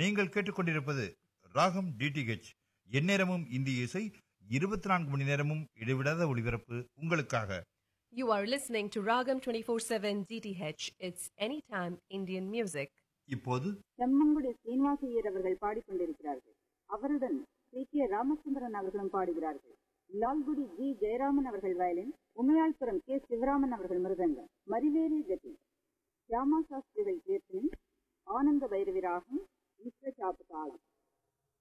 நீங்கள் கேட்டுக்கொண்டிருப்பது ராகம் டிடிஹெச் எந்நேரமும் இந்திய இசை இருபத்தி நான்கு மணி நேரமும் இடைவிடாத ஒளிபரப்பு உங்களுக்காக You are listening to Ragam 24/7 DTH. It's anytime Indian music. இப்போது செம்மங்குடி சீனிவாசையர் அவர்கள் பாடிக்கொண்டிருக்கிறார்கள் அவருடன் சி கே ராமச்சந்திரன் அவர்களும் பாடுகிறார்கள் லால்குடி ஜி ஜெயராமன் அவர்கள் வயலின் உமையாள்புரம் கே சிவராமன் அவர்கள் மிருதங்கம் மரிவேலி கதி சியாமா சாஸ்திரிகள் கீர்த்தனை ஆனந்த பைரவி ராகம் மிஸ்ர சாப்பு தாளம்